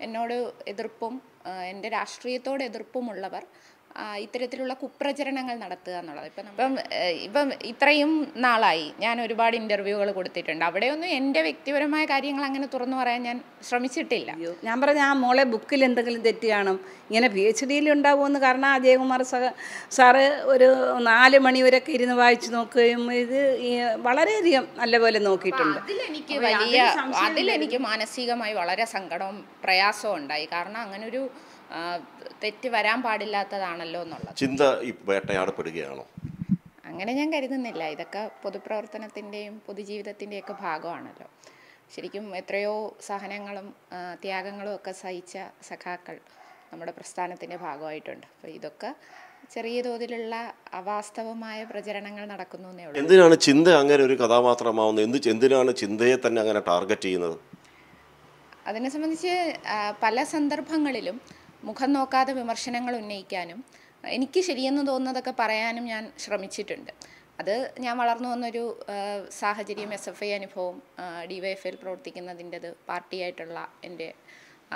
എന്നോട് എതിർപ്പും ആ, എൻ്റെ രാഷ്ട്രീയത്തോട് എതിർപ്പുമുള്ളവർ ആ, ഇത്തരത്തിലുള്ള കുപ്രചരണങ്ങൾ നടത്തുക എന്നുള്ളത് ഇപ്പം ഇപ്പം ഏഹ്, ഇപ്പം ഇത്രയും നാളായി ഞാൻ ഒരുപാട് ഇൻ്റർവ്യൂകൾ കൊടുത്തിട്ടുണ്ട് അവിടെയൊന്നും എൻ്റെ വ്യക്തിപരമായ കാര്യങ്ങൾ അങ്ങനെ തുറന്നു പറയാൻ ഞാൻ ശ്രമിച്ചിട്ടില്ല അയ്യോ ഞാൻ പറഞ്ഞ ആ മോളെ ബുക്കിൽ എന്തെങ്കിലും തെറ്റ് കാണും ഇങ്ങനെ പി എച്ച് ഡിയിൽ ഉണ്ടാവുമെന്ന് കാരണം ആ ജയകുമാർ സഹ സാറ് ഒരു നാല് മണിവരെയൊക്കെ ഇരുന്ന് വായിച്ചു നോക്കുകയും ഇത് ഈ വളരെയധികം നല്ലപോലെ നോക്കിയിട്ടുണ്ട് അതിലെനിക്ക് വലിയ അതിലെനിക്ക് മാനസികമായി വളരെ സങ്കടവും പ്രയാസവും ഉണ്ടായി കാരണം അങ്ങനൊരു ആ, തെറ്റ് വരാൻ പാടില്ലാത്തതാണല്ലോ എന്നുള്ളത് ചിന്ത ഈ വേട്ടയാടപ്പെടുകയാണോ അങ്ങനെ ഞാൻ കരുതുന്നില്ല ഇതൊക്കെ പൊതുപ്രവർത്തനത്തിൻ്റെയും പൊതുജീവിതത്തിൻ്റെയും ഒക്കെ ഭാഗമാണല്ലോ ശരിക്കും എത്രയോ സഹനങ്ങളും ആ, ത്യാഗങ്ങളും ഒക്കെ സഹിച്ച സഖാക്കൾ നമ്മുടെ പ്രസ്ഥാനത്തിൻ്റെ ഭാഗമായിട്ടുണ്ട് അപ്പോൾ ഇതൊക്കെ ചെറിയ തോതിലുള്ള അവാസ്തവമായ പ്രചരണങ്ങൾ നടക്കുന്നു എന്നേ ഉള്ളൂ എന്തിനാണ് ചിന്ത അങ്ങനെ ഒരു കഥാപാത്രമാവുന്നത് എന്ത് എന്തിനാണ് ചിന്തയെ തന്നെ അങ്ങനെ ടാർഗറ്റ് ചെയ്യുന്നത് അതിനെ സംബന്ധിച്ച് ആ, പല സന്ദർഭങ്ങളിലും മുഖം നോക്കാതെ വിമർശനങ്ങൾ ഉന്നയിക്കാനും എനിക്ക് ശരിയെന്ന് തോന്നുന്നതൊക്കെ പറയാനും ഞാൻ ശ്രമിച്ചിട്ടുണ്ട് അത് ഞാൻ വളർന്നു വന്നൊരു ആ, സാഹചര്യം എസ് എഫ് ഐ അനുഭവം ഡി വൈ എഫ് ഐയിൽ പ്രവർത്തിക്കുന്നതിൻ്റെത് പാർട്ടിയായിട്ടുള്ള എൻ്റെ ആ,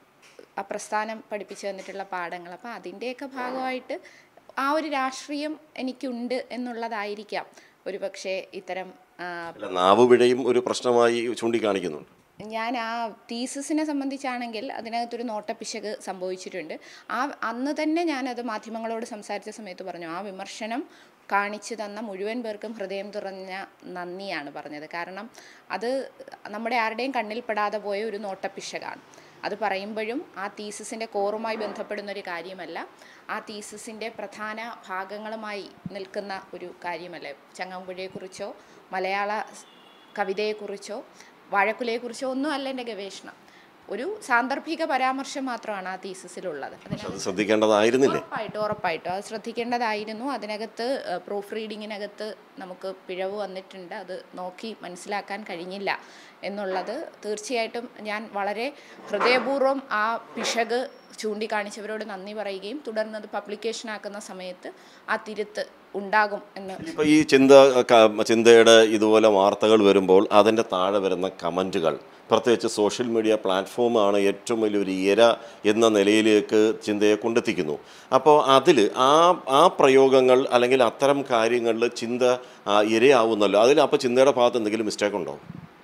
ആ പ്രസ്ഥാനം പഠിപ്പിച്ചു തന്നിട്ടുള്ള പാഠങ്ങൾ അപ്പോൾ അതിൻ്റെയൊക്കെ ഭാഗമായിട്ട് ആ ഒരു രാഷ്ട്രീയം എനിക്കുണ്ട് എന്നുള്ളതായിരിക്കാം ഒരു പക്ഷേ ഇത്തരം ആ, അല്ല നാവുപിഴയും ഒരു പ്രശ്നമായി ചൂണ്ടിക്കാണിക്കുന്നുണ്ട് ഞാൻ ആ തീസിസിനെ സംബന്ധിച്ചാണെങ്കിൽ അതിനകത്തൊരു നോട്ടപ്പിശക് സംഭവിച്ചിട്ടുണ്ട് ആ അന്ന് തന്നെ ഞാനത് മാധ്യമങ്ങളോട് സംസാരിച്ച സമയത്ത് പറഞ്ഞു ആ വിമർശനം കാണിച്ചു തന്ന മുഴുവൻ പേർക്കും ഹൃദയം തുറഞ്ഞ നന്ദിയാണ് പറഞ്ഞത് കാരണം അത് നമ്മുടെ ആരുടെയും കണ്ണിൽപ്പെടാതെ പോയ ഒരു നോട്ടപ്പിശകാണ് അത് പറയുമ്പോഴും ആ തീസിസിൻ്റെ കോറുമായി ബന്ധപ്പെടുന്ന ഒരു കാര്യമല്ല ആ തീസിസിൻ്റെ പ്രധാന ഭാഗങ്ങളുമായി നിൽക്കുന്ന ഒരു കാര്യമല്ല ചങ്ങമ്പുഴയെക്കുറിച്ചോ മലയാള കവിതയെക്കുറിച്ചോ വാഴക്കുലയെക്കുറിച്ചോ ഒന്നും അല്ല എൻ്റെ ഗവേഷണം ഒരു സാന്ദർഭിക പരാമർശം മാത്രമാണ് ആ തീസിസിലുള്ളത് അതിന് അത് ശ്രദ്ധിക്കേണ്ടതായിരുന്നില്ലേ ഉറപ്പായിട്ടും ഉറപ്പായിട്ടും അത് ശ്രദ്ധിക്കേണ്ടതായിരുന്നു അതിനകത്ത് പ്രൂഫ് റീഡിങ്ങിനകത്ത് നമുക്ക് പിഴവ് വന്നിട്ടുണ്ട് അത് നോക്കി മനസ്സിലാക്കാൻ കഴിഞ്ഞില്ല എന്നുള്ളത് തീർച്ചയായിട്ടും ഞാൻ വളരെ ഹൃദയപൂർവ്വം ആ പിശക് ചൂണ്ടിക്കാണിച്ചവരോട് നന്ദി പറയുകയും തുടർന്ന് അത് പബ്ലിക്കേഷൻ ആക്കുന്ന സമയത്ത് ആ തിരുത്ത് ഉണ്ടാകും എന്ന് ഇപ്പൊ ഈ ചിന്ത ക- ചിന്തയുടെ ഇതുപോലെ വാർത്തകൾ വരുമ്പോൾ അതിൻ്റെ താഴെ വരുന്ന കമൻറ്റുകൾ പ്രത്യേകിച്ച് സോഷ്യൽ മീഡിയ പ്ലാറ്റ്ഫോമാണ് ഏറ്റവും വലിയൊരു ഇര എന്ന നിലയിലേക്ക് ചിന്തയെ കൊണ്ടെത്തിക്കുന്നു അപ്പോൾ അതിൽ ആ ആ പ്രയോഗങ്ങൾ അല്ലെങ്കിൽ അത്തരം കാര്യങ്ങളിൽ ചിന്ത ആ, ഇരയാവുന്നല്ലോ അതിൽ അപ്പോൾ ചിന്തയുടെ ഭാഗത്ത് എന്തെങ്കിലും മിസ്റ്റേക്ക് ഉണ്ടോ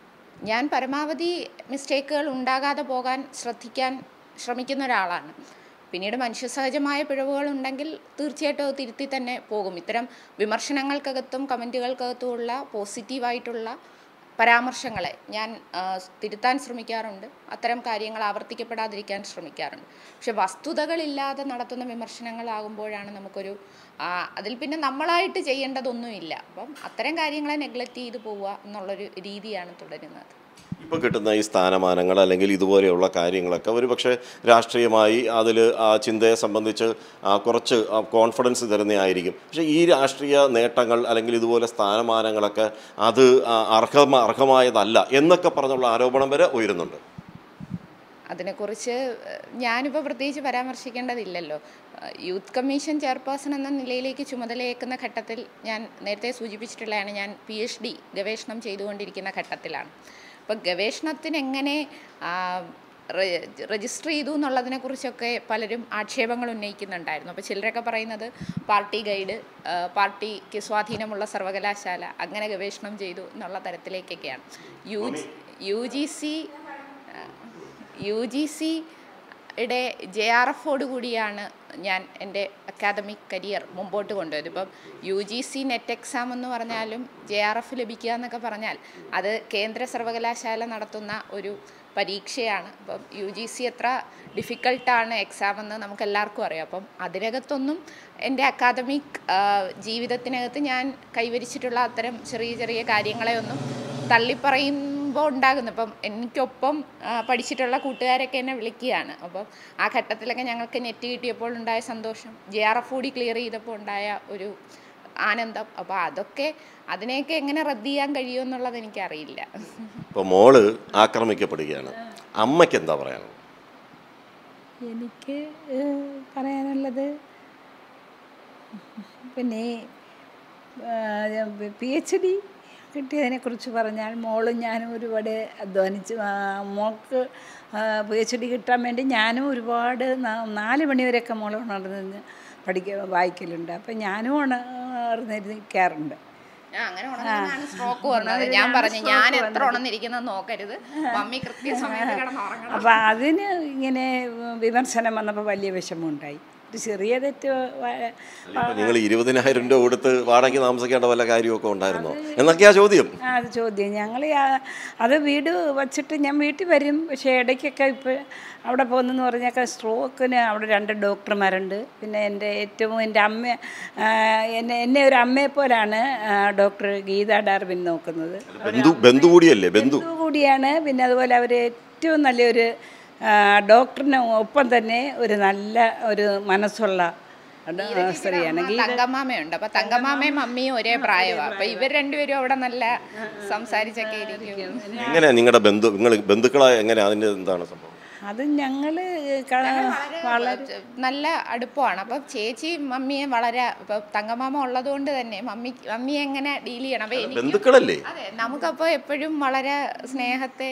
ഞാൻ പരമാവധി മിസ്റ്റേക്കുകൾ ഉണ്ടാകാതെ പോകാൻ ശ്രദ്ധിക്കാൻ ശ്രമിക്കുന്ന ഒരാളാണ് പിന്നീട് മനുഷ്യസഹജമായ പിഴവുകൾ ഉണ്ടെങ്കിൽ തീർച്ചയായിട്ടും അത് തിരുത്തി തന്നെ പോകും ഇത്തരം വിമർശനങ്ങൾക്കകത്തും കമൻറ്റുകൾക്കകത്തുമുള്ള പോസിറ്റീവായിട്ടുള്ള പരാമർശങ്ങളെ ഞാൻ ആ, തിരുത്താൻ ശ്രമിക്കാറുണ്ട് അത്തരം കാര്യങ്ങൾ ആവർത്തിക്കപ്പെടാതിരിക്കാൻ ശ്രമിക്കാറുണ്ട് പക്ഷെ വസ്തുതകളില്ലാതെ നടത്തുന്ന വിമർശനങ്ങളാകുമ്പോഴാണ് നമുക്കൊരു ആ, അതിൽ പിന്നെ നമ്മളായിട്ട് ചെയ്യേണ്ടതൊന്നുമില്ല അപ്പം അത്തരം കാര്യങ്ങളെ നെഗ്ലക്റ്റ് ചെയ്തു പോവുക എന്നുള്ളൊരു രീതിയാണ് തുടരുന്നത് ഇപ്പോൾ കിട്ടുന്ന ഈ സ്ഥാനമാനങ്ങൾ അല്ലെങ്കിൽ ഇതുപോലെയുള്ള കാര്യങ്ങളൊക്കെ ഒരു പക്ഷേ രാഷ്ട്രീയമായി അതിൽ ആ ചിന്തയെ സംബന്ധിച്ച് ആ, കുറച്ച് ആ, കോൺഫിഡൻസ് തരുന്നതായിരിക്കും പക്ഷേ ഈ രാഷ്ട്രീയ നേട്ടങ്ങൾ അല്ലെങ്കിൽ ഇതുപോലെ സ്ഥാനമാനങ്ങളൊക്കെ അത് ആ, അർഹമ അർഹമായതല്ല എന്നൊക്കെ പറഞ്ഞുള്ള ആരോപണം വരെ ഉയരുന്നുണ്ട് അതിനെക്കുറിച്ച് ഏഹ്, ഞാനിപ്പോൾ പ്രത്യേകിച്ച് പരാമർശിക്കേണ്ടതില്ലല്ലോ ഏഹ്, യൂത്ത് കമ്മീഷൻ ചെയർപേഴ്സൺ എന്ന നിലയിലേക്ക് ചുമതലയേക്കുന്ന ഘട്ടത്തിൽ ഞാൻ നേരത്തെ സൂചിപ്പിച്ചിട്ടുള്ളതാണ് ഞാൻ പി എച്ച് ഡി ഗവേഷണം ചെയ്തുകൊണ്ടിരിക്കുന്ന ഘട്ടത്തിലാണ് അപ്പോൾ ഗവേഷണത്തിന് എങ്ങനെ ആ, റെ- രജിസ്റ്റർ ചെയ്തു എന്നുള്ളതിനെക്കുറിച്ചൊക്കെ പലരും ആക്ഷേപങ്ങൾ ഉന്നയിക്കുന്നുണ്ടായിരുന്നു അപ്പോൾ ചിലരൊക്കെ പറയുന്നത് പാർട്ടി ഗൈഡ് ആ, പാർട്ടിക്ക് സ്വാധീനമുള്ള സർവകലാശാല അങ്ങനെ ഗവേഷണം ചെയ്തു എന്നുള്ള തരത്തിലേക്കൊക്കെയാണ് U U G C U G സിയുടെ ജെ ആർ എഫോട് കൂടിയാണ് ഞാൻ എൻ്റെ അക്കാദമിക് കരിയർ മുമ്പോട്ട് കൊണ്ടുപോയത് ഇപ്പം U G C net exam എന്ന് പറഞ്ഞാലും ജെ ആർ എഫ് ലഭിക്കുക എന്നൊക്കെ പറഞ്ഞാൽ അത് കേന്ദ്ര സർവകലാശാല നടത്തുന്ന ഒരു പരീക്ഷയാണ് അപ്പം യു ജി സി എത്ര ഡിഫിക്കൾട്ടാണ് എക്സാം എന്ന് നമുക്ക് എല്ലാവർക്കും അറിയാം അപ്പം അതിനകത്തൊന്നും എൻ്റെ അക്കാദമിക് ജീവിതത്തിനകത്ത് ഞാൻ കൈവരിച്ചിട്ടുള്ള അത്തരം ചെറിയ ചെറിയ കാര്യങ്ങളെ ഒന്നും തള്ളിപ്പറയുമ്പോൾ ഉണ്ടാകുന്നു ഇപ്പം എനിക്കൊപ്പം ആ, പഠിച്ചിട്ടുള്ള കൂട്ടുകാരൊക്കെ എന്നെ വിളിക്കുകയാണ് അപ്പം ആ ഘട്ടത്തിലൊക്കെ ഞങ്ങൾക്ക് നെറ്റ് കിട്ടിയപ്പോൾ ഉണ്ടായ സന്തോഷം ജെ ആർ എഫ് കൂടി ക്ലിയർ ചെയ്തപ്പോൾ ഉണ്ടായ ഒരു ആനന്ദം അപ്പോൾ അതൊക്കെ അതിനെയൊക്കെ എങ്ങനെ റദ്ദ് ചെയ്യാൻ കഴിയുമെന്നുള്ളത് എനിക്കറിയില്ല ഇപ്പോൾ മോള് ആക്രമിക്കപ്പെടുകയാണ് അമ്മയ്ക്ക് എന്താ പറയാനുള്ളത് എനിക്ക് ഏഹ്, പറയാനുള്ളത് പിന്നെ പി എച്ച് ഡി കിട്ടിയതിനെക്കുറിച്ച് പറഞ്ഞാൽ മോളും ഞാനും ഒരുപാട് അധ്വാനിച്ച് ആ, മോൾക്ക് പി എച്ച് ഡി കിട്ടാൻ വേണ്ടി ഞാനും ഒരുപാട് നാ- നാല് മണിവരെയൊക്കെ മോൾ ഉണർന്ന് പഠിക്കുക വായിക്കലുണ്ട് അപ്പം ഞാനും ഉണർന്നിരിക്കാറുണ്ട് ആ, അങ്ങനെ ഉണർന്നാണ് സ്ട്രോക്ക് വന്നത് ഞാൻ പറഞ്ഞു ഞാൻ എത്ര ഉണർന്നിരിക്കുന്നത് നോക്കരുത് മമ്മി കൃത്യസമയത്ത് കിടന്നുറങ്ങണം അപ്പം അതിന് ഇങ്ങനെ വിമർശനം വന്നപ്പോൾ വലിയ വിഷമമുണ്ടായി ഒരു ചെറിയ തെറ്റ് വ- നിങ്ങൾ ഇരുപതിനായിരം രൂപ കൊടുത്ത് വാടകയ്ക്ക് താമസിക്കേണ്ട വല്ല കാര്യമൊക്കെ ഉണ്ടായിരുന്നോ എന്നൊക്കെയാ ചോദ്യം ആ അത് ചോദ്യം ഞങ്ങൾ അത് വീട് വച്ചിട്ട് ഞാൻ വീട്ടിൽ വരും പക്ഷേ ഇടയ്ക്കൊക്കെ ഇപ്പോൾ അവിടെ പോകുന്നെന്ന് പറഞ്ഞാൽ സ്ട്രോക്കിന് അവിടെ രണ്ട് ഡോക്ടർമാരുണ്ട് പിന്നെ എൻ്റെ ഏറ്റവും എൻ്റെ അമ്മ ആ, എന്നെ എന്നെ ഒരു അമ്മയെ പോലാണ് ഡോക്ടർ ഗീത ഡാർവിൻ നോക്കുന്നത് ബന്ധു ബന്ധു കൂടിയല്ലേ ബന്ധു ബന്ധു കൂടിയാണ് പിന്നെ അതുപോലെ അവർ ഏറ്റവും നല്ലൊരു ആ, ഡോക്ടറിന് ഒപ്പം തന്നെ ഒരു നല്ല ഒരു മനസ്സുള്ള ഡ- സ്ത്രീയാണ് ഗീത തങ്കമാമയുണ്ട് അപ്പൊ തങ്കമാമയും മമ്മിയും ഒരേ പ്രായമാണ് അപ്പൊ ഇവർ രണ്ടുപേരും അവിടെ നല്ല സംസാരിച്ചൊക്കെ ഇരിക്കും എങ്ങനെയാ നിങ്ങളുടെ ബന്ധു നിങ്ങൾ ബന്ധുക്കളായ എങ്ങനെയാ അതിന്റെ എന്താണ് സംഭവം അത് ഞങ്ങൾ വളരെ നല്ല അടുപ്പമാണ് അപ്പം ചേച്ചി മമ്മിയെ വളരെ ഇപ്പൊ തങ്കമാമ ഉള്ളത് കൊണ്ട് തന്നെ മമ്മി മമ്മിയെ എങ്ങനെ ഡീൽ ചെയ്യണം അപ്പൊ എനിക്ക് ബന്ധുക്കളല്ലേ അതെ നമുക്കപ്പോൾ എപ്പോഴും വളരെ സ്നേഹത്തെ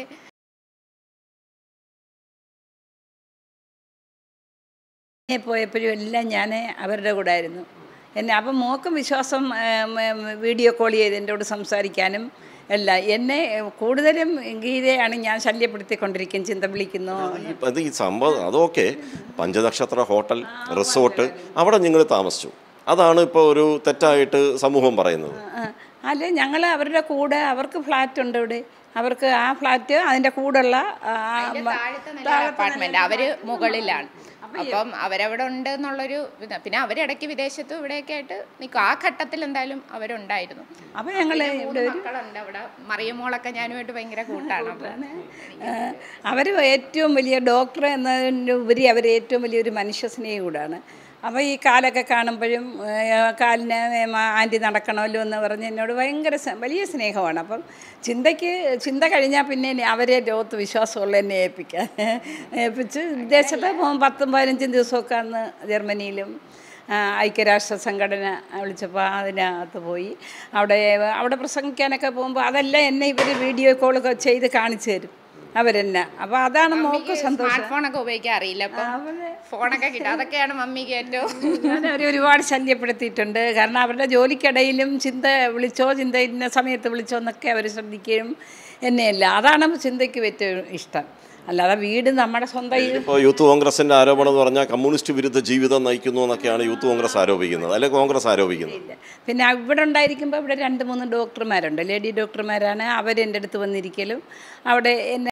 എന്നെ പോയപ്പോഴും എല്ലാം ഞാൻ അവരുടെ കൂടെ ആയിരുന്നു എന്നെ അപ്പം മോക്കും വിശ്വാസം ഏം, ഏം, വീഡിയോ കോൾ ചെയ്ത് എന്നോട് സംസാരിക്കാനും എല്ലാം എന്നെ കൂടുതലും ഗീതയാണ് ഞാൻ ശല്യപ്പെടുത്തിക്കൊണ്ടിരിക്കും ചിന്ത വിളിക്കുന്നു ഇപ്പം അത് ഈ സംഭവം അതൊക്കെ പഞ്ചനക്ഷത്ര ഹോട്ടൽ റിസോർട്ട് അവിടെ നിങ്ങൾ താമസിച്ചു അതാണ് ഇപ്പോൾ ഒരു തെറ്റായിട്ട് സമൂഹം പറയുന്നത് ആ, അല്ല ഞങ്ങൾ അവരുടെ കൂടെ അവർക്ക് ഫ്ലാറ്റ് ഉണ്ട് ഇവിടെ അവർക്ക് ആ ഫ്ലാറ്റ് അതിൻ്റെ കൂടെയുള്ള ആ, മ- താഴത്തെ നില അപ്പാർട്ട്മെന്റ് അവര് മുകളിലാണ് അപ്പം അവരവിടെ ഉണ്ട് എന്നുള്ളൊരു ഇത് പിന്നെ അവരിടയ്ക്ക് വിദേശത്തും ഇവിടെയൊക്കെ ആയിട്ട് നിൽക്കും ആ ഘട്ടത്തിൽ എന്തായാലും അവരുണ്ടായിരുന്നു അപ്പം ഞങ്ങൾ മൂന്ന് മക്കളുണ്ട് അവിടെ മറിയമോളൊക്കെ ഞാനുമായിട്ട് ഭയങ്കര കൂട്ടാണ് അപ്പം അവർ ഏറ്റവും വലിയ ഡോക്ടർ എന്നതിൻ്റെ ഉപരി അവർ ഏറ്റവും വലിയൊരു മനുഷ്യസ്നേഹി കൂടാണ് അപ്പോൾ ഈ കാലൊക്കെ കാണുമ്പോഴും ഏഹ്, കാലിന് ആൻറ്റി നടക്കണമല്ലോ എന്ന് പറഞ്ഞ് എന്നോട് ഭയങ്കര സ- വലിയ സ്നേഹമാണ് അപ്പം ചിന്തയ്ക്ക് ചിന്ത കഴിഞ്ഞാൽ പിന്നെ ഇനി അവരെ ലോകത്ത് വിശ്വാസമുള്ള എന്നെ ഏൽപ്പിക്കാൻ ഏൽപ്പിച്ച് വിദേശത്ത് പോകും പത്തും പതിനഞ്ചും ദിവസമൊക്കെ അന്ന് ജർമ്മനിയിലും ആ, ഐക്യരാഷ്ട്ര സംഘടന വിളിച്ചപ്പോൾ അതിനകത്ത് പോയി അവിടെ അവിടെ പ്രസംഗിക്കാനൊക്കെ പോകുമ്പോൾ അതെല്ലാം എന്നെ ഇവർ വീഡിയോ കോളൊക്കെ ചെയ്ത് കാണിച്ചു തരും അവരെന്നെ അപ്പോൾ അതാണ് മോക്ക് സന്തോഷം സ്മാർട്ട് ഫോണൊക്കെ ഉപയോഗിക്കാൻ അറിയില്ല അപ്പം ഫോണൊക്കെ കിട്ടും അതൊക്കെയാണ് മമ്മിക്ക് ഏറ്റവും ഞാൻ അവരെ ഒരുപാട് ശല്യപ്പെടുത്തിയിട്ടുണ്ട് കാരണം അവരുടെ ജോലിക്കിടയിലും ചിന്ത വിളിച്ചോ ചിന്ത ഇന്ന സമയത്ത് വിളിച്ചോ എന്നൊക്കെ അവർ ശ്രദ്ധിക്കുകയും എന്നെയല്ല അതാണ് ചിന്തയ്ക്ക് ഏറ്റവും ഇഷ്ടം അല്ലാതെ വീട് നമ്മുടെ സ്വന്തം ഈ- ഇപ്പോൾ യൂത്ത് കോൺഗ്രസിന്റെ ആരോപണം എന്ന് പറഞ്ഞാൽ കമ്മ്യൂണിസ്റ്റ് വിരുദ്ധ ജീവിതം നയിക്കുന്നു എന്നൊക്കെയാണ് യൂത്ത് കോൺഗ്രസ് ആരോപിക്കുന്നത് അല്ലെ കോൺഗ്രസ് ആരോപിക്കുന്നത് പിന്നെ ഇവിടെ ഉണ്ടായിരിക്കുമ്പോൾ ഇവിടെ രണ്ട് മൂന്ന് ഡോക്ടർമാരുണ്ട് ലേഡി ഡോക്ടർമാരാണ് അവരെൻ്റെ അടുത്ത് വന്നിരിക്കലും അവിടെ എന്നെ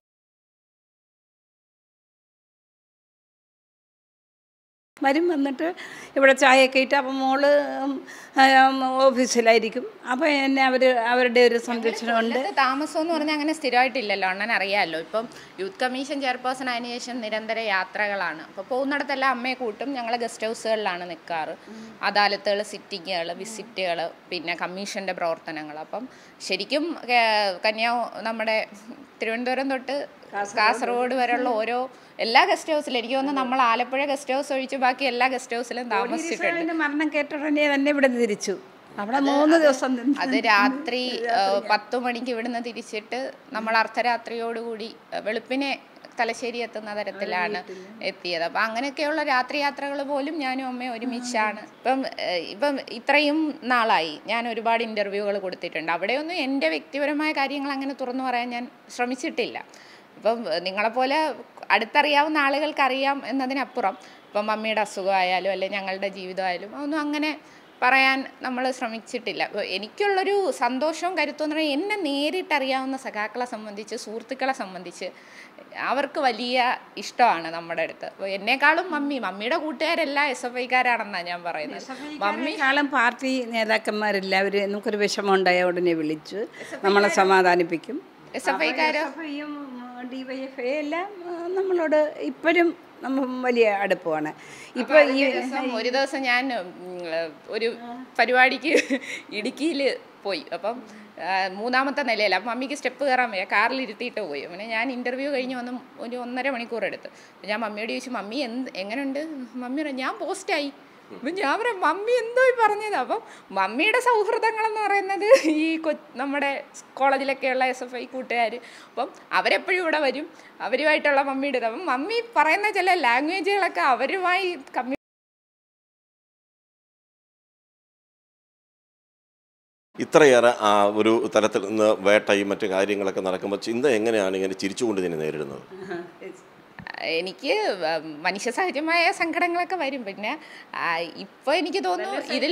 വരും വന്നിട്ട് ഇവിടെ ചായയൊക്കെ ഇട്ട് അപ്പം മോള് ഉം, ഉം, ഓഫീസിലായിരിക്കും അപ്പോൾ എന്നെ അവർ അവരുടെ ഒരു സംരക്ഷണമുണ്ട് കൊല്ലത്ത് താമസം എന്ന് പറഞ്ഞാൽ അങ്ങനെ സ്ഥിരമായിട്ടില്ലല്ലോ അണ്ണൻ അറിയാമല്ലോ ഇപ്പം യൂത്ത് കമ്മീഷൻ ചെയർപേഴ്സൺ ആയതിനു ശേഷം നിരന്തര യാത്രകളാണ് അപ്പോൾ പോകുന്നിടത്തെല്ലാം അമ്മയെ കൂട്ടും ഞങ്ങൾ ഗസ്റ്റ് ഹൗസുകളിലാണ് നിൽക്കാറ് അദാലത്തുകൾ സിറ്റിങ്ങുകൾ വിസിറ്റുകൾ പിന്നെ കമ്മീഷൻ്റെ പ്രവർത്തനങ്ങൾ അപ്പം ശരിക്കും കേ- കന്യാ നമ്മുടെ തിരുവനന്തപുരം തൊട്ട് കാസർഗോഡ് വരെയുള്ള ഓരോ എല്ലാ ഗസ്റ്റ് ഹൗസിലും എനിക്ക് തോന്നുന്നു നമ്മൾ ആലപ്പുഴ ഗസ്റ്റ് ഹൗസ് ഒഴിച്ച് ബാക്കി എല്ലാ ഗസ്റ്റ് ഹൗസിലും താമസിച്ചിട്ടുണ്ട് ഈശ്വരൻ്റെ മരണം കേട്ട ഉടനെ തന്നെ ഇവിടെ നിന്ന് തിരിച്ചു അവിടെ മൂന്ന് ദിവസം നിന്ന് അത് രാത്രി ഏഹ്, പത്ത് മണിക്ക് ഇവിടുന്ന് തിരിച്ചിട്ട് നമ്മൾ അർദ്ധരാത്രിയോടുകൂടി ഏഹ്, വെളുപ്പിനെ തലശ്ശേരി എത്തുന്ന തരത്തിലാണ് എത്തിയത് അപ്പം അങ്ങനെയൊക്കെയുള്ള രാത്രി യാത്രകൾ പോലും ഞാനും അമ്മയും ഒരുമിച്ചാണ് ഇപ്പം ഏഹ്, ഇപ്പം ഇത്രയും നാളായി ഞാൻ ഒരുപാട് ഇൻ്റർവ്യൂകൾ കൊടുത്തിട്ടുണ്ട് അവിടെയൊന്നും എൻ്റെ വ്യക്തിപരമായ കാര്യങ്ങൾ അങ്ങനെ തുറന്നു പറയാൻ ഞാൻ ശ്രമിച്ചിട്ടില്ല ഇപ്പം നിങ്ങളെപ്പോലെ അടുത്തറിയാവുന്ന ആളുകൾക്ക് അറിയാം എന്നതിനപ്പുറം ഇപ്പം മമ്മിയുടെ അസുഖമായാലും അല്ലെങ്കിൽ ഞങ്ങളുടെ ജീവിതമായാലും അതൊന്നും അങ്ങനെ പറയാൻ നമ്മൾ ശ്രമിച്ചിട്ടില്ല അപ്പോൾ എനിക്കുള്ളൊരു സന്തോഷവും കരുത്തും എന്ന് പറഞ്ഞാൽ എന്നെ നേരിട്ടറിയാവുന്ന സഖാക്കളെ സംബന്ധിച്ച് സുഹൃത്തുക്കളെ സംബന്ധിച്ച് അവർക്ക് വലിയ ഇഷ്ടമാണ് നമ്മുടെ അടുത്ത് അപ്പോൾ എന്നെക്കാളും മമ്മി മമ്മിയുടെ കൂട്ടുകാരെല്ലാം എസ് എഫ് ഐക്കാരാണെന്നാണ് ഞാൻ പറയുന്നത് മമ്മി കാലം പാർട്ടി നേതാക്കന്മാരെല്ലാവരും നമുക്കൊരു വിഷമം ഉണ്ടായ ഉടനെ വിളിച്ച് നമ്മളെ സമാധാനിപ്പിക്കും എസ് എഫ് ഐക്കാരോ ഡി വൈ എഫ് ഐ എല്ലാം ആ, നമ്മളോട് ഇപ്പോഴും നമ്മൾ വലിയ അടുപ്പമാണ് ഇപ്പോൾ ഈ ഒരു ദിവസം ഒരു ദിവസം ഞാൻ ഉം, ഒരു പരിപാടിക്ക് ഇടുക്കിയിൽ പോയി അപ്പം ആ, മൂന്നാമത്തെ നിലയിൽ അപ്പം മമ്മിക്ക് സ്റ്റെപ്പ് കയറാൻ വയ്യ കാറിൽ ഇരുത്തിയിട്ട് പോയി പിന്നെ ഞാൻ ഇൻ്റർവ്യൂ കഴിഞ്ഞ് വന്ന് ഒരു ഒന്നര മണിക്കൂർ എടുത്ത് അപ്പം ഞാൻ മമ്മിയോട് ചോദിച്ചു മമ്മി എന്ത് എങ്ങനെയുണ്ട് മമ്മി പറഞ്ഞു ഞാൻ പോസ്റ്റായി അപ്പം ഞാൻ പറയാം മമ്മി എന്തോ ഈ പറഞ്ഞത് അപ്പം മമ്മിയുടെ സൗഹൃദങ്ങളെന്ന് പറയുന്നത് ഈ കൊ നമ്മുടെ കോളേജിലൊക്കെയുള്ള എസ് എഫ് ഐ കൂട്ടുകാർ അപ്പം അവരെപ്പോഴും ഇവിടെ വരും അവരുമായിട്ടുള്ള മമ്മിയുടെ ഇത്. അപ്പം മമ്മി പറയുന്ന ചില ലാംഗ്വേജുകളൊക്കെ അവരുമായി കമ്മ്യൂ ഇത്രയേറെ ആ ഒരു തലത്തിൽ നിന്ന് വേട്ടയും മറ്റു കാര്യങ്ങളൊക്കെ നടക്കുമ്പോൾ ചിന്ത എങ്ങനെയാണ് ഇങ്ങനെ ചിരിച്ചുകൊണ്ട് ഇതിനെ നേരിടുന്നത് എനിക്ക് വ- മനുഷ്യ സഹജമായ സങ്കടങ്ങളൊക്കെ വരും പിന്നെ ആ, ഇപ്പൊ എനിക്ക് തോന്നുന്നു ഇതിൽ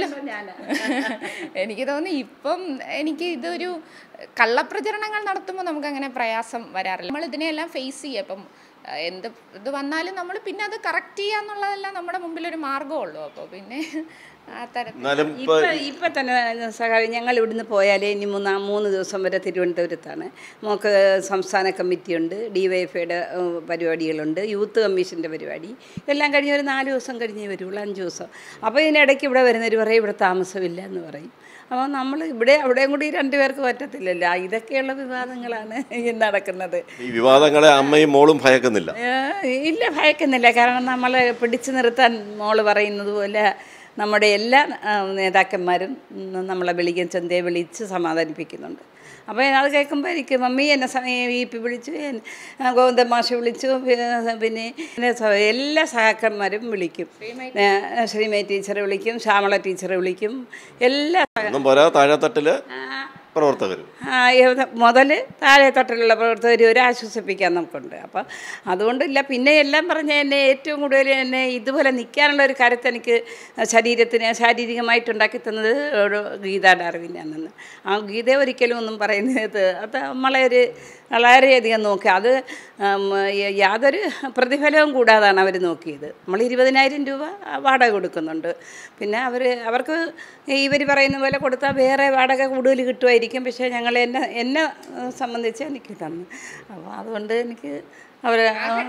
എനിക്ക് തോന്നുന്നു ഇപ്പം എനിക്ക് ഇതൊരു കള്ളപ്രചരണങ്ങൾ നടത്തുമ്പോൾ നമുക്ക് അങ്ങനെ പ്രയാസം വരാറില്ല നമ്മൾ ഇതിനെയെല്ലാം ഫേസ് ചെയ്യുക ഇപ്പം ആ, എന്ത് ഇത് വന്നാലും നമ്മൾ പിന്നെ അത് കറക്റ്റ് ചെയ്യാന്നുള്ളതെല്ലാം നമ്മുടെ മുമ്പിൽ ഒരു മാർഗമുള്ളൂ അപ്പോൾ പിന്നെ ആ തരത്തിൽ എന്നാലും ഇപ്പൊ ഇപ്പോൾ ഇപ്പൊ തന്നെ സഹാബി ഞങ്ങൾ ഇവിടുന്ന് പോയാലേ ഇനി മൂന്നാ മൂന്ന് ദിവസം വരെ തിരുവനന്തപുരത്താണ് നമുക്ക് സംസ്ഥാന കമ്മിറ്റിയുണ്ട് ഡി വൈ എഫ് ഐയുടെ പരിപാടികളുണ്ട് യൂത്ത് കമ്മീഷൻ്റെ പരിപാടി ഇതെല്ലാം കഴിഞ്ഞ് ഒരു നാല് ദിവസം കഴിഞ്ഞേ വരുള്ളൂ അഞ്ച് ദിവസം അപ്പോൾ ഇതിനിടയ്ക്ക് ഇവിടെ വരുന്നവർ പറയും ഇവിടെ താമസമില്ല എന്ന് പറയും അപ്പോൾ നമ്മൾ ഇവിടെ അവിടെയും കൂടി രണ്ടുപേർക്ക് പറ്റത്തില്ലല്ലോ ഇതൊക്കെയുള്ള വിവാദങ്ങളാണ് ഈ നടക്കുന്നത് ഈ വിവാദങ്ങളെ അമ്മയും മോളും ഭയക്കുന്നില്ല ഏ, ഇല്ല ഭയക്കുന്നില്ല കാരണം നമ്മൾ പിടിച്ചു നിർത്താൻ മോള് പറയുന്നത് പോലെ നമ്മുടെ എല്ലാ ആ, നേതാക്കന്മാരും ഉം, നമ്മളെ വിളിക്കും ചന്തയെ വിളിച്ച് സമാധാനിപ്പിക്കുന്നുണ്ട് അപ്പോൾ അത് കേൾക്കുമ്പോൾ എനിക്ക് മമ്മി എന്നെ സമയം വി പി വിളിച്ചു എൻ- ആ, ഗോവിന്ദൻ മാഷ് വിളിച്ചു പി- പിന്നെ എന്നെ സ- എല്ലാ സഹാക്കന്മാരും വിളിക്കും ഏ, ശ്രീമതി ടീച്ചറെ വിളിക്കും ശ്യാമള ടീച്ചറെ വിളിക്കും എല്ലാ ഒന്നും പോരാ താഴെത്തട്ടില് പ്രവർത്തകരും മുതൽ താഴെ തട്ടിലുള്ള പ്രവർത്തകർ ഒരു ആശ്വസിപ്പിക്കാൻ നമുക്കുണ്ട് അപ്പം അതുകൊണ്ടില്ല പിന്നെ എല്ലാം പറഞ്ഞ എന്നെ ഏറ്റവും കൂടുതൽ എന്നെ ഇതുപോലെ നിൽക്കാനുള്ള ഒരു കരുത്ത് എനിക്ക് ശരീരത്തിന് ശാരീരികമായിട്ട് ഉണ്ടാക്കി തന്നത് ഒരു ഗീത ഡാർവിനാണെന്ന് ആ ഗീത ഒരിക്കലും ഒന്നും പറയുന്നത് അത് നമ്മളെ ഒരു വളരെയധികം നോക്കി അത് ഉം, യ- യാതൊരു പ്രതിഫലവും കൂടാതാണ് അവർ നോക്കിയത് നമ്മൾ ഇരുപതിനായിരം രൂപ വാടക കൊടുക്കുന്നുണ്ട് പിന്നെ അവർ അവർക്ക് ഇവർ പറയുന്ന പോലെ കൊടുത്താൽ വേറെ വാടക കൂടുതൽ കിട്ടുമായിരിക്കും പക്ഷേ ഞങ്ങൾ എന്നെ എന്നെ സംബന്ധിച്ച് എനിക്ക് തന്നു അപ്പോൾ അതുകൊണ്ട് എനിക്ക് അവർ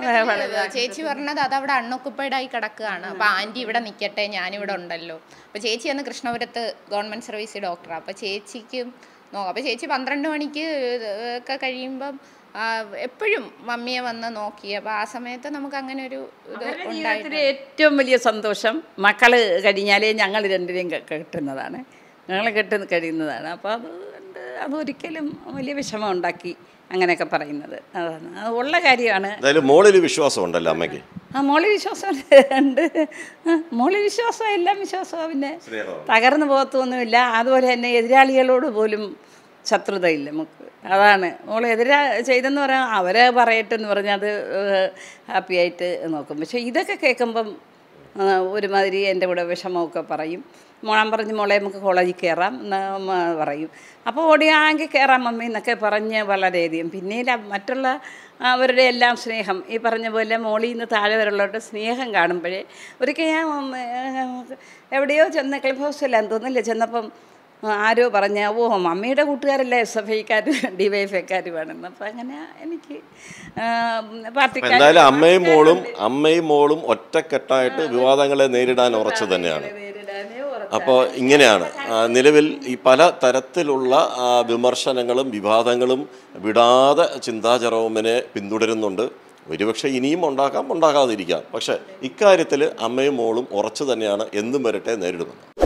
ചേച്ചി പറഞ്ഞത് അത് അവിടെ അൺഒക്കുപ്പൈഡ് ആയി കിടക്കുകയാണ് അപ്പൊ ആന്റി ഇവിടെ നിൽക്കട്ടെ ഞാനിവിടെ ഉണ്ടല്ലോ അപ്പൊ ചേച്ചി അന്ന് കൃഷ്ണപുരത്ത് ഗവൺമെന്റ് സർവീസ് ഡോക്ടറാണ് അപ്പൊ ചേച്ചിക്കും നോക്കാം അപ്പൊ ചേച്ചി പന്ത്രണ്ട് മണിക്ക് ഒക്കെ കഴിയുമ്പം ആ, എപ്പോഴും മമ്മിയെ വന്ന് നോക്കി അപ്പൊ ആ സമയത്ത് നമുക്ക് അങ്ങനെ ഒരു ഇത് ഉണ്ടായിട്ട് ജീവിതത്തിലെ ഏറ്റവും വലിയ സന്തോഷം മക്കൾ കഴിഞ്ഞാലേ ഞങ്ങൾ രണ്ടിനെയും കെ- കെട്ടുന്നതാണ് ഞങ്ങൾ കെട്ടി കഴിയുന്നതാണ് അപ്പോൾ അതുകൊണ്ട് അതൊരിക്കലും വലിയ വിഷമം ഉണ്ടാക്കി അങ്ങനെയൊക്കെ പറയുന്നത് അതാണ് അത് ഉള്ള കാര്യമാണ് എന്തായാലും മോളിൽ വിശ്വാസം ഉണ്ടല്ലോ അമ്മയ്ക്ക് ആ മോളി വിശ്വാസം ഉണ്ട് ആ, മോളി വിശ്വാസം എല്ലാം വിശ്വാസമാണ് പിന്നെ സ്നേഹമാണ്. തകർന്നു തകർന്നു പോകത്തൊന്നുമില്ല അതുപോലെ തന്നെ എതിരാളികളോട് പോലും ശത്രുതയില്ല നമുക്ക് അതാണ് മോൾ എതിരാ ചെയ്തെന്ന് പറയാൻ അവരെ പറയട്ടെ എന്ന് പറഞ്ഞാൽ അത് ഹാപ്പി ആയിട്ട് നോക്കും പക്ഷേ ഇതൊക്കെ കേൾക്കുമ്പം ആ, ഒരുമാതിരി എൻ്റെ കൂടെ വിഷമമൊക്കെ പറയും മോളാൻ പറഞ്ഞ് മോളെ നമുക്ക് കോളേജിൽ കയറാം എന്ന് അമ്മ പറയും അപ്പോൾ ഓടിയാങ്കിൽ കയറാം മമ്മി എന്നൊക്കെ പറഞ്ഞ് വളരെയധികം പിന്നീട് മറ്റുള്ള അവരുടെ എല്ലാം സ്നേഹം ഈ പറഞ്ഞ പോലെ മോളിൽ നിന്ന് താഴെ വരെയുള്ളവരുടെ സ്നേഹം കാണുമ്പോഴേ ഒരിക്കൽ ഞാൻ ഉം, ഏ, എവിടെയോ ചെന്ന് ക്ലിഫ് ഹൗസിലാന്ന് തോന്നില്ല ചെന്നപ്പം ആരോ പറഞ്ഞ ഓ മമ്മിയുടെ കൂട്ടുകാരല്ല എസ് എഫ് ഐക്കാരും ഡി വൈ എഫ് ഐക്കാരുമാണെന്ന് അപ്പം അങ്ങനെ എനിക്ക് അപ്പൊ പാർട്ടിക്കാർ എന്തായാലും അമ്മയും മോളും അമ്മയും മോളും ഒറ്റക്കെട്ടായിട്ട് വിവാദങ്ങളെ നേരിടാൻ ഉറച്ചു തന്നെയാണ് അപ്പോൾ ഇങ്ങനെയാണ് ആ, നിലവിൽ ഈ പല തരത്തിലുള്ള ആ, വിമർശനങ്ങളും വിവാദങ്ങളും വിടാതെ ചിന്താ ജെറോമിനെ പിന്തുടരുന്നുണ്ട് ഒരുപക്ഷെ ഇനിയും ഉണ്ടാക്കാം ഉണ്ടാകാതിരിക്കാം പക്ഷേ ഇക്കാര്യത്തിൽ അമ്മയും മോളും ഉറച്ചു തന്നെയാണ് എന്തും വരട്ടെ നേരിടുന്നത്